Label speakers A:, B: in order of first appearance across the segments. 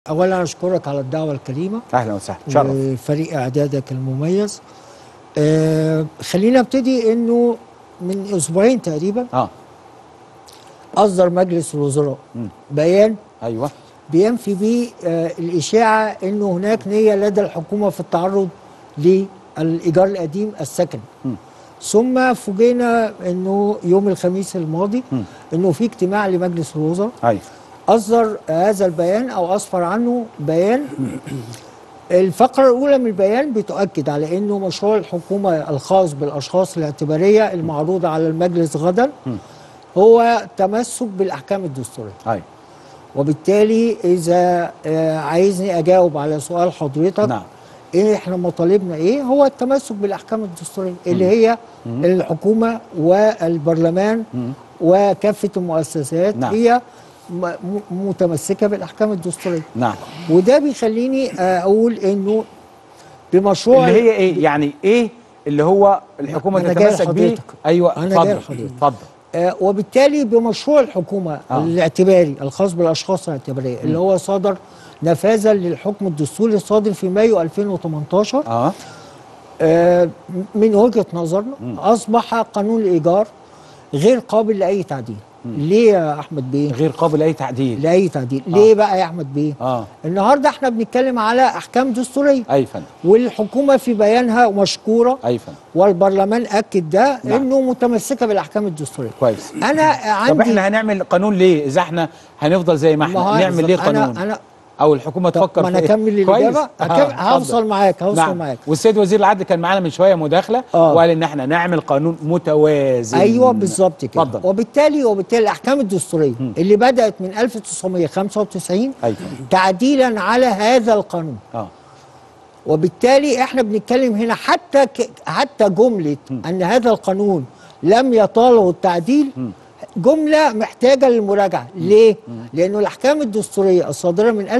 A: اولا اشكرك على الدعوه الكريمه
B: اهلا وسهلا شرف
A: وفريق اعدادك المميز آه خلينا ابتدي انه من اسبوعين تقريبا
B: اه
A: اصدر مجلس الوزراء بيان
B: ايوه
A: بينفي به آه الاشاعه انه هناك نيه لدى الحكومه في التعرض للايجار القديم السكني ثم فوجئنا انه يوم الخميس الماضي انه في اجتماع لمجلس الوزراء
B: ايوه
A: أصدر هذا البيان أو أصفر عنه بيان الفقرة الأولى من البيان بتؤكد على أنه مشروع الحكومة الخاص بالأشخاص الاعتبارية المعروضة على المجلس غدا هو تمسك بالأحكام الدستورية
B: ايوه
A: وبالتالي إذا آه، عايزني أجاوب على سؤال حضرتك
B: نعم.
A: إيه إحنا مطالبنا إيه هو التمسك بالأحكام الدستورية اللي هي الحكومة والبرلمان وكافة المؤسسات
B: نعم.
A: هي م- م- متمسكة بالأحكام الدستورية
B: نعم
A: وده بيخليني آه، أقول إنه بمشروع
B: اللي هي ايه يعني ايه اللي هو الحكومه
A: أنا جاي
B: تتمسك بيه
A: لحضرتك.
B: ايوه
A: أنا
B: اتفضل
A: جاي لحضرتك.
B: اتفضل
A: آه، وبالتالي بمشروع الحكومة
B: آه.
A: الاعتباري الخاص بالأشخاص الاعتبارية اللي هو صدر نفاذا للحكم الدستوري الصادر في مايو 2018
B: اه
A: آه، من وجهة نظرنا أصبح قانون الإيجار غير قابل لأي تعديل ليه يا أحمد بيه؟
B: غير قابل لاي تعديل
A: لأي تعديل ليه بقى يا أحمد بيه؟
B: اه
A: النهاردة احنا بنتكلم على أحكام دستورية
B: اي فندم
A: والحكومة في بيانها مشكورة
B: اي فندم
A: والبرلمان أكد ده
B: نعم.
A: إنه متمسكة بالأحكام الدستورية
B: كويس
A: أنا عندي
B: طب احنا هنعمل قانون ليه اذا احنا هنفضل زي ما
A: ما
B: احنا
A: هو
B: نعمل ليه
A: أنا-
B: قانون
A: أنا
B: او الحكومه
A: طب
B: تفكر
A: ما
B: في
A: أنا
B: إيه؟
A: أكمل
B: كويس؟
A: الإجابة
B: آه،
A: أكمل-
B: اتفضل.
A: هوصل معاك هوصل
B: نعم.
A: معاك
B: والسيد وزير العدل كان معانا من شويه مداخله
A: آه.
B: وقال ان احنا نعمل قانون متوازن
A: ايوه بالظبط كده
B: اتفضل
A: وبالتالي وبالتالي الاحكام الدستوريه اللي بدات من 1995
B: ايوه
A: تعديلا على هذا القانون
B: اه
A: وبالتالي احنا بنتكلم هنا حتى ك... حتى جمله ان هذا القانون لم يطاله التعديل جمله محتاجه للمراجعه ليه لانه الاحكام الدستوريه الصادره من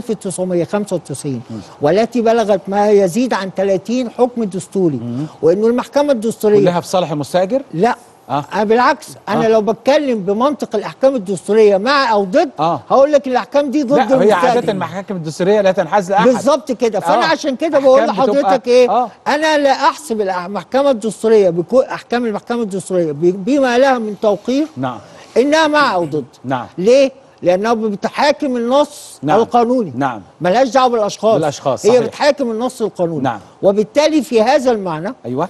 A: 1995 والتي بلغت ما يزيد عن 30 حكم دستوري وانه المحكمه الدستوريه
B: كلها في صالح المستاجر
A: لا
B: آه.
A: آه. أنا بالعكس انا
B: آه.
A: آه. لو بتكلم بمنطق الاحكام الدستوريه مع او ضد
B: آه.
A: هقول لك الاحكام دي ضد
B: لا هي
A: المستأجر.
B: عاده المحاكم الدستوريه لا تنحاز لاحد
A: بالظبط كده فانا
B: آه.
A: آه. عشان كده بقول
B: أحكام بتبقى-
A: لحضرتك ايه
B: آه.
A: انا لا احسب المحكمه الدستوريه بكل احكام المحكمه الدستوريه ب- بما لها من توقير
B: نعم
A: انها مع او ضد
B: نعم
A: ليه لانها بتحاكم النص
B: نعم.
A: القانوني
B: نعم
A: ملهاش دعوه بالاشخاص
B: بالأشخاص،
A: هي
B: صحيح.
A: بتحاكم النص القانوني
B: نعم.
A: وبالتالي في هذا المعنى
B: ايوه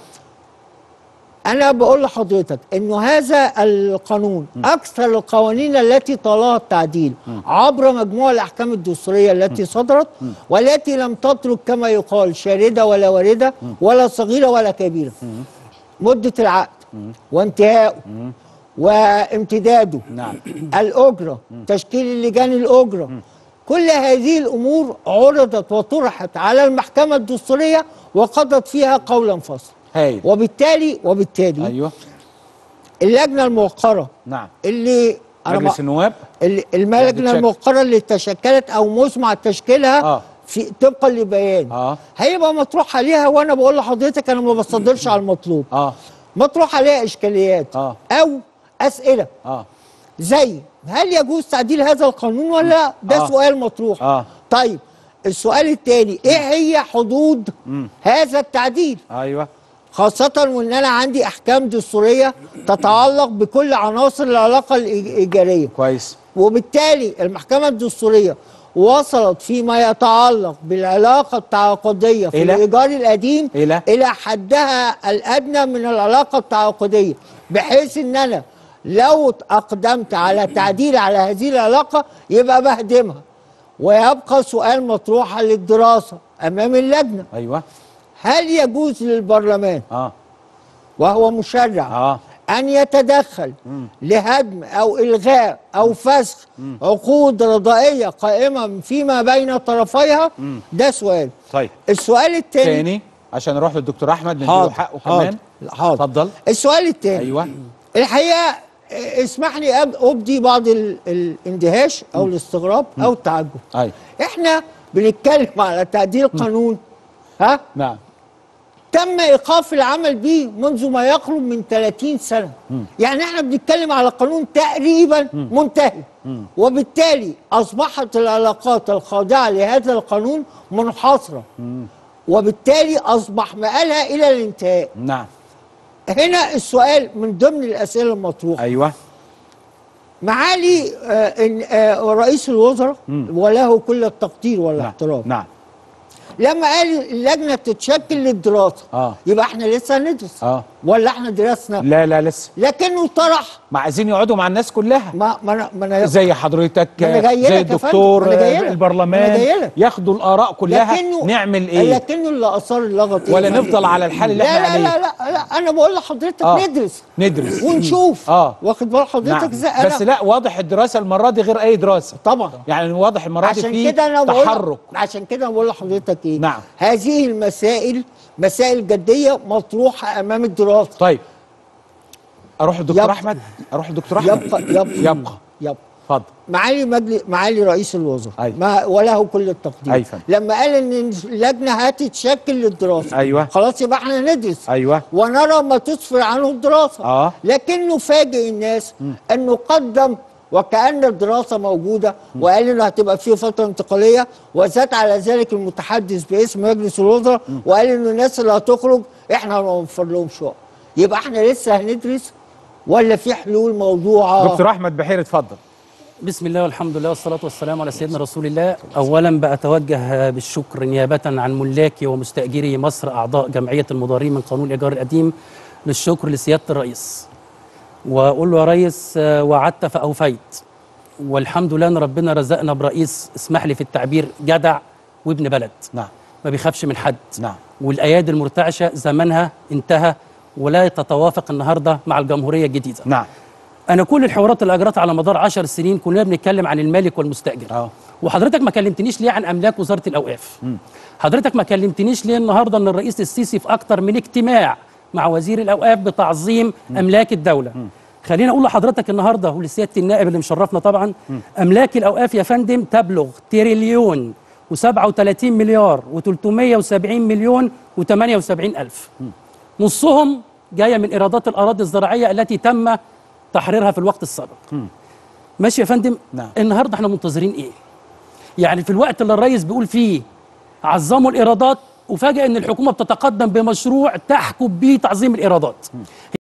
A: أنا بقول لحضرتك إنه هذا القانون أكثر القوانين التي طالها التعديل عبر مجموع الأحكام الدستورية التي صدرت والتي لم تترك كما يقال شاردة ولا واردة ولا صغيرة ولا كبيرة مدة العقد وانتهائه وامتداده
B: نعم
A: الأجرة تشكيل اللجان الأجرة كل هذه الأمور عرضت وطرحت على المحكمة الدستورية وقضت فيها قولا فصلا
B: هايل
A: وبالتالي وبالتالي
B: ايوه
A: اللجنه الموقره
B: نعم
A: اللي انا
B: مجلس
A: ما-
B: النواب
A: اللي- اللجنه
B: بتشكل.
A: الموقره اللي تشكلت او مسمع تشكيلها
B: آه.
A: في طبقا لبيان
B: اه
A: هيبقى مطروح عليها وانا بقول لحضرتك انا ما بصدرش على المطلوب
B: اه
A: مطروح عليها اشكاليات
B: آه.
A: او اسئله
B: اه
A: زي هل يجوز تعديل هذا القانون ولا لا؟ ده
B: آه.
A: سؤال مطروح
B: آه.
A: طيب السؤال الثاني ايه هي حدود هذا التعديل
B: ايوه
A: خاصة وإن أنا عندي أحكام دستورية تتعلق بكل عناصر العلاقة الإيجارية
B: كويس
A: وبالتالي المحكمة الدستورية وصلت فيما يتعلق بالعلاقة التعاقدية في
B: إلى؟
A: الإيجار القديم
B: إلى؟
A: إلى حدها الأدنى من العلاقة التعاقدية بحيث إن أنا لو أقدمت على تعديل على هذه العلاقة يبقى بهدمها ويبقى سؤال مطروح للدراسة أمام اللجنة
B: ايوه
A: هل يجوز للبرلمان
B: اه
A: وهو مشرع
B: اه
A: أن يتدخل لهدم أو إلغاء أو فسخ عقود رضائية قائمة فيما بين طرفيها ده سؤال
B: طيب
A: السؤال الثاني
B: تاني عشان نروح للدكتور احمد نديله
A: حاضر
B: حقه
A: حاضر
B: كمان
A: حاضر
B: اتفضل
A: السؤال الثاني
B: ايوه
A: الحقيقة آه، اسمح لي أب- أبدي بعض ال- الاندهاش أو الاستغراب أو التعجب
B: ايوه
A: إحنا بنتكلم على تعديل قانون ها
B: نعم
A: تم ايقاف العمل به منذ ما يقرب من 30 سنه يعني احنا بنتكلم على قانون تقريبا منتهي وبالتالي اصبحت العلاقات الخاضعه لهذا القانون منحصره وبالتالي اصبح مآلها الى الانتهاء
B: نعم
A: هنا السؤال من ضمن الاسئله المطروحه
B: ايوه
A: معالي آه إن آه رئيس الوزراء وله كل التقدير
B: نعم
A: والاحترام
B: نعم
A: لما قال اللجنه تتشكل للدراسه
B: آه.
A: يبقى احنا لسه هندرس
B: آه.
A: ولا احنا درسنا
B: لا لا لسه
A: لكنه طرح
B: ما عايزين يقعدوا مع الناس كلها
A: ما ما انا ما انا
B: زي حضرتك
A: ما أنا جاي
B: زي
A: لك يا فندم،
B: الدكتور
A: ما أنا جاي لك، ما
B: البرلمان
A: أنا جاي لك.
B: ياخدوا الاراء كلها
A: لكنه
B: نعمل ايه
A: لكنه اللي اثار اللغط إيه؟
B: ولا نفضل على الحال اللي
A: لا
B: احنا
A: لا
B: عليه
A: لا لا, لا انا بقول لحضرتك
B: آه.
A: ندرس
B: ندرس
A: ونشوف
B: اه
A: واخد بال حضرتك
B: نعم
A: ازاي أنا
B: بس لا واضح الدراسه المره دي غير اي دراسه
A: طبعا
B: يعني واضح المره دي
A: عشان
B: في
A: كده انا بقول
B: تحرك
A: عشان كده بقول لحضرتك ايه
B: نعم.
A: هذه المسائل مسائل جديه مطروحه امام الدراسه
B: طيب اروح الدكتور
A: يبقى-
B: احمد اروح الدكتور احمد
A: يبقى يبقى
B: يبقى
A: يبقى
B: اتفضل
A: معالي مجلس معالي رئيس الوزراء
B: أيوة.
A: ما وله كل التقدير
B: أيوة فندم.
A: لما قال ان اللجنه هتتشكل للدراسه
B: أيوة.
A: خلاص يبقى احنا ندرس
B: ايوه
A: ونرى ما تسفر عنه الدراسه
B: آه.
A: لكنه فاجئ الناس انه قدم وكأن الدراسة موجودة وقال انه هتبقى في فترة انتقالية وزاد على ذلك المتحدث باسم مجلس الوزراء وقال انه الناس اللي هتخرج احنا هنوفر لهم شقق يبقى احنا لسه هندرس ولا في حلول موضوعة
B: دكتور احمد بحير اتفضل
C: بسم الله والحمد لله والصلاة والسلام على سيدنا رسول الله أولا بأتوجه بالشكر نيابة عن ملاكي ومستأجري مصر أعضاء جمعية المضارين من قانون الإيجار القديم للشكر لسيادة الرئيس وأقول له يا ريس آه، وعدت فأوفيت والحمد لله أن ربنا رزقنا برئيس اسمح لي في التعبير جدع وابن بلد
B: نعم
C: ما بيخافش من حد
B: نعم
C: والأيادي المرتعشة زمنها انتهى ولا تتوافق النهاردة مع الجمهورية الجديدة
B: نعم
C: انا كل الحوارات اللي اجرتها على مدار 10 سنين كلنا بنتكلم عن المالك والمستاجر
B: اه
C: وحضرتك ما كلمتنيش ليه عن املاك وزاره الاوقاف حضرتك ما كلمتنيش ليه النهارده ان الرئيس السيسي في اكتر من اجتماع مع وزير الاوقاف بتعظيم املاك الدوله خليني اقول لحضرتك النهارده ولسياده النائب اللي مشرفنا طبعا املاك الاوقاف يا فندم تبلغ تريليون و37 مليار و370 مليون و78 الف نصهم جايه من ايرادات الاراضي الزراعيه التي تم تحريرها في الوقت السابق ماشي يا فندم
B: نعم.
C: النهارده احنا منتظرين ايه يعني في الوقت اللي الرئيس بيقول فيه عظموا الايرادات وفاجئ ان الحكومه بتتقدم بمشروع تحكم بيه تعظيم الايرادات